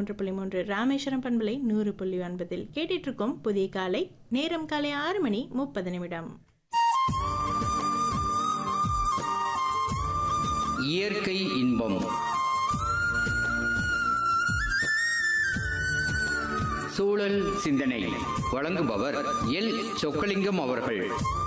மூன்று புள்ளி மூன்று ராமேஸ்வரம் பண்பலை நூறு புள்ளி ஒன்பதில் கேட்டுட்டு இருக்கோம் புதிய காலை நேரம் காலை ஆறு மணி முப்பது நிமிடம் இயற்கை இன்பம் சூழல் சிந்தனை வழங்குபவர் எல் சொக்கலிங்கம் அவர்கள்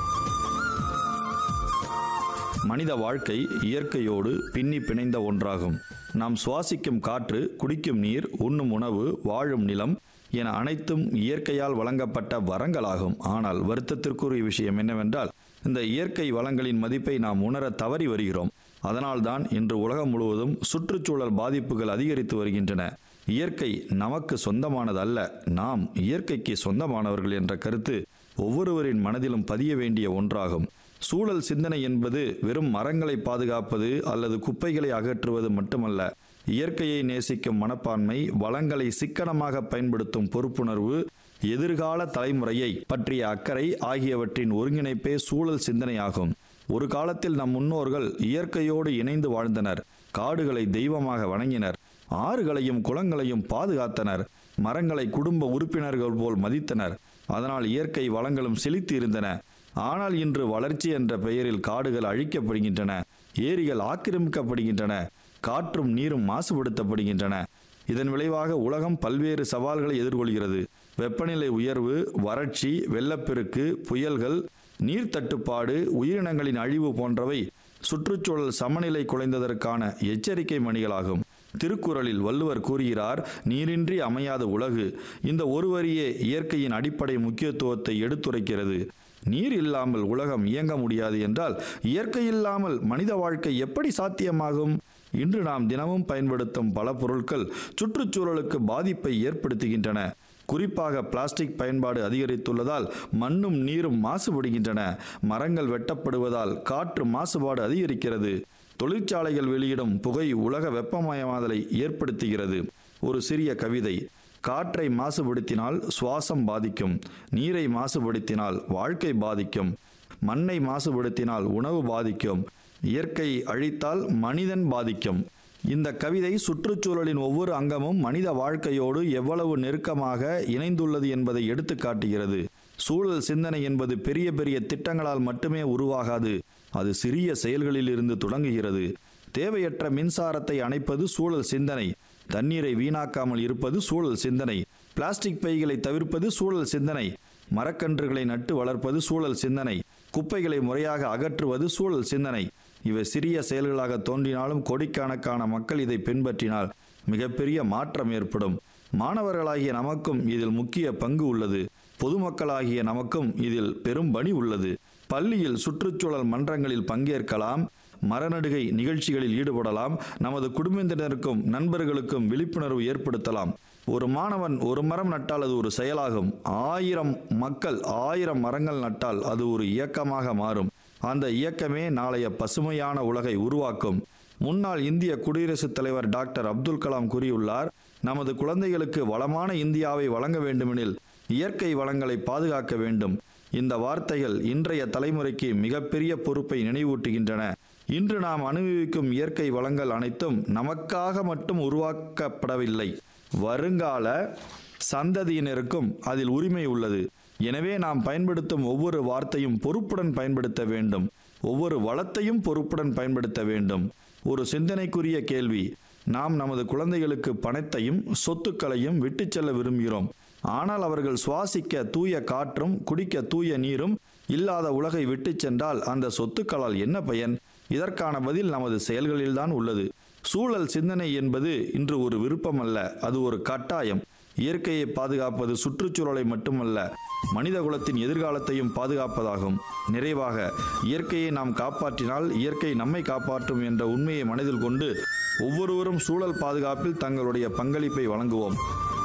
மனித வாழ்க்கை இயற்கையோடு பின்னி பிணைந்த ஒன்றாகும் நாம் சுவாசிக்கும் காற்று குடிக்கும் நீர் உண்ணும் உணவு வாழும் நிலம் என அனைத்தும் இயற்கையால் வழங்கப்பட்ட வரங்களாகும் ஆனால் வருத்தத்திற்குரிய விஷயம் என்னவென்றால் இந்த இயற்கை வளங்களின் மதிப்பை நாம் உணர தவறி வருகிறோம் அதனால்தான் இன்று உலகம் முழுவதும் சுற்றுச்சூழல் பாதிப்புகள் அதிகரித்து வருகின்றன இயற்கை நமக்கு சொந்தமானதல்ல நாம் இயற்கைக்கு சொந்தமானவர்கள் என்ற கருத்து ஒவ்வொருவரின் மனதிலும் பதிய வேண்டிய ஒன்றாகும் சூழல் சிந்தனை என்பது வெறும் மரங்களை பாதுகாப்பது அல்லது குப்பைகளை அகற்றுவது மட்டுமல்ல இயற்கையை நேசிக்கும் மனப்பான்மை வளங்களை சிக்கனமாக பயன்படுத்தும் பொறுப்புணர்வு எதிர்கால தலைமுறையை பற்றிய அக்கறை ஆகியவற்றின் ஒருங்கிணைப்பே சூழல் சிந்தனையாகும் ஒரு காலத்தில் நம் முன்னோர்கள் இயற்கையோடு இணைந்து வாழ்ந்தனர் காடுகளை தெய்வமாக வணங்கினர் ஆறுகளையும் குளங்களையும் பாதுகாத்தனர் மரங்களை குடும்ப உறுப்பினர்கள் போல் மதித்தனர் அதனால் இயற்கை வளங்களும் செழித்து இருந்தன ஆனால் இன்று வளர்ச்சி என்ற பெயரில் காடுகள் அழிக்கப்படுகின்றன ஏரிகள் ஆக்கிரமிக்கப்படுகின்றன காற்றும் நீரும் மாசுபடுத்தப்படுகின்றன இதன் விளைவாக உலகம் பல்வேறு சவால்களை எதிர்கொள்கிறது வெப்பநிலை உயர்வு வறட்சி வெள்ளப்பெருக்கு புயல்கள் நீர் தட்டுப்பாடு உயிரினங்களின் அழிவு போன்றவை சுற்றுச்சூழல் சமநிலை குலைந்ததற்கான எச்சரிக்கை மணிகளாகும் திருக்குறளில் வள்ளுவர் கூறுகிறார் நீரின்றி அமையாத உலகு இந்த ஒரு வரியே இயற்கையின் அடிப்படை முக்கியத்துவத்தை எடுத்துரைக்கிறது நீர் இல்லாமல் உலகம் இயங்க முடியாது என்றால் இயற்கை இல்லாமல் மனித வாழ்க்கை எப்படி சாத்தியமாகும் இன்று நாம் தினமும் பயன்படுத்தும் பல பொருட்கள் சுற்றுச்சூழலுக்கு பாதிப்பை ஏற்படுத்துகின்றன குறிப்பாக பிளாஸ்டிக் பயன்பாடு அதிகரித்துள்ளதால் மண்ணும் நீரும் மாசுபடுகின்றன மரங்கள் வெட்டப்படுவதால் காற்று மாசுபாடு அதிகரிக்கிறது தொழிற்சாலைகள் வெளியிடும் புகை உலக வெப்பமயமாதலை ஏற்படுத்துகிறது ஒரு சிறிய கவிதை காற்றை மாசுபடுத்தினால் சுவாசம் பாதிக்கும் நீரை மாசுபடுத்தினால் வாழ்க்கை பாதிக்கும் மண்ணை மாசுபடுத்தினால் உணவு பாதிக்கும் இயற்கை அழித்தால் மனிதன் பாதிக்கும் இந்த கவிதை சுற்றுச்சூழலின் ஒவ்வொரு அங்கமும் மனித வாழ்க்கையோடு எவ்வளவு நெருக்கமாக இணைந்துள்ளது என்பதை எடுத்து காட்டுகிறது சூழல் சிந்தனை என்பது பெரிய பெரிய திட்டங்களால் மட்டுமே உருவாகாது அது சிறிய செயல்களில் இருந்து தொடங்குகிறது தேவையற்ற மின்சாரத்தை அணைப்பது சூழல் சிந்தனை தண்ணீரை வீணாக்காமல் இருப்பது சூழல் சிந்தனை பிளாஸ்டிக் பைகளை தவிர்ப்பது சூழல் சிந்தனை மரக்கன்றுகளை நட்டு வளர்ப்பது சூழல் சிந்தனை குப்பைகளை முறையாக அகற்றுவது சூழல் சிந்தனை இவை சிறிய செயல்களாக தோன்றினாலும் கோடிக்கணக்கான மக்கள் இதை பின்பற்றினால் மிகப்பெரிய மாற்றம் ஏற்படும் மாணவர்களாகிய நமக்கும் இதில் முக்கிய பங்கு உள்ளது பொதுமக்களாகிய நமக்கும் இதில் பெரும் பணி உள்ளது பள்ளியில் சுற்றுச்சூழல் மன்றங்களில் பங்கேற்கலாம் மரநடுகை நிகழ்ச்சிகளில் ஈடுபடலாம் நமது குடும்பத்தினருக்கும் நண்பர்களுக்கும் விழிப்புணர்வு ஏற்படுத்தலாம் ஒரு மாணவன் ஒரு மரம் நட்டால் அது ஒரு செயலாகும் ஆயிரம் மக்கள் ஆயிரம் மரங்கள் நட்டால் அது ஒரு இயக்கமாக மாறும் அந்த இயக்கமே நாளைய பசுமையான உலகை உருவாக்கும் முன்னாள் இந்திய குடியரசுத் தலைவர் டாக்டர் அப்துல் கலாம் கூறியுள்ளார் நமது குழந்தைகளுக்கு வளமான இந்தியாவை வழங்க வேண்டுமெனில் இயற்கை வளங்களை பாதுகாக்க வேண்டும் இந்த வார்த்தைகள் இன்றைய தலைமுறைக்கு மிகப்பெரிய பொறுப்பை நினைவூட்டுகின்றன இன்று நாம் அனுபவிக்கும் இயற்கை வளங்கள் அனைத்தும் நமக்காக மட்டும் உருவாக்கப்படவில்லை வருங்கால சந்ததியினருக்கும் அதில் உரிமை உள்ளது எனவே நாம் பயன்படுத்தும் ஒவ்வொரு வார்த்தையும் பொறுப்புடன் பயன்படுத்த வேண்டும் ஒவ்வொரு வளத்தையும் பொறுப்புடன் பயன்படுத்த வேண்டும் ஒரு சிந்தனைக்குரிய கேள்வி நாம் நமது குழந்தைகளுக்கு பணத்தையும் சொத்துக்களையும் விட்டுச் செல்ல விரும்புகிறோம் ஆனால் அவர்கள் சுவாசிக்க தூய காற்றும் குடிக்க தூய நீரும் இல்லாத உலகை விட்டுச் சென்றால் அந்த சொத்துக்களால் என்ன பயன் இதற்கான பதில் நமது செயல்களில்தான் உள்ளது சூழல் சிந்தனை என்பது இன்று ஒரு விருப்பம் அல்ல அது ஒரு கட்டாயம் இயற்கையை பாதுகாப்பது சுற்றுச்சூழலை மட்டுமல்ல மனித குலத்தின் எதிர்காலத்தையும் பாதுகாப்பதாகும் நிறைவாக இயற்கையை நாம் காப்பாற்றினால் இயற்கை நம்மை காப்பாற்றும் என்ற உண்மையை மனதில் கொண்டு ஒவ்வொருவரும் சூழல் பாதுகாப்பில் தங்களுடைய பங்களிப்பை வழங்குவோம்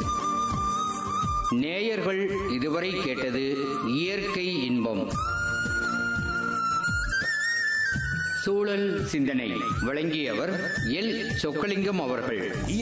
நேயர்கள் இதுவரை கேட்டது இயற்கை இன்பம் சூழல் சிந்தனை வழங்கியவர் எல் சொக்கலிங்கம் அவர்கள்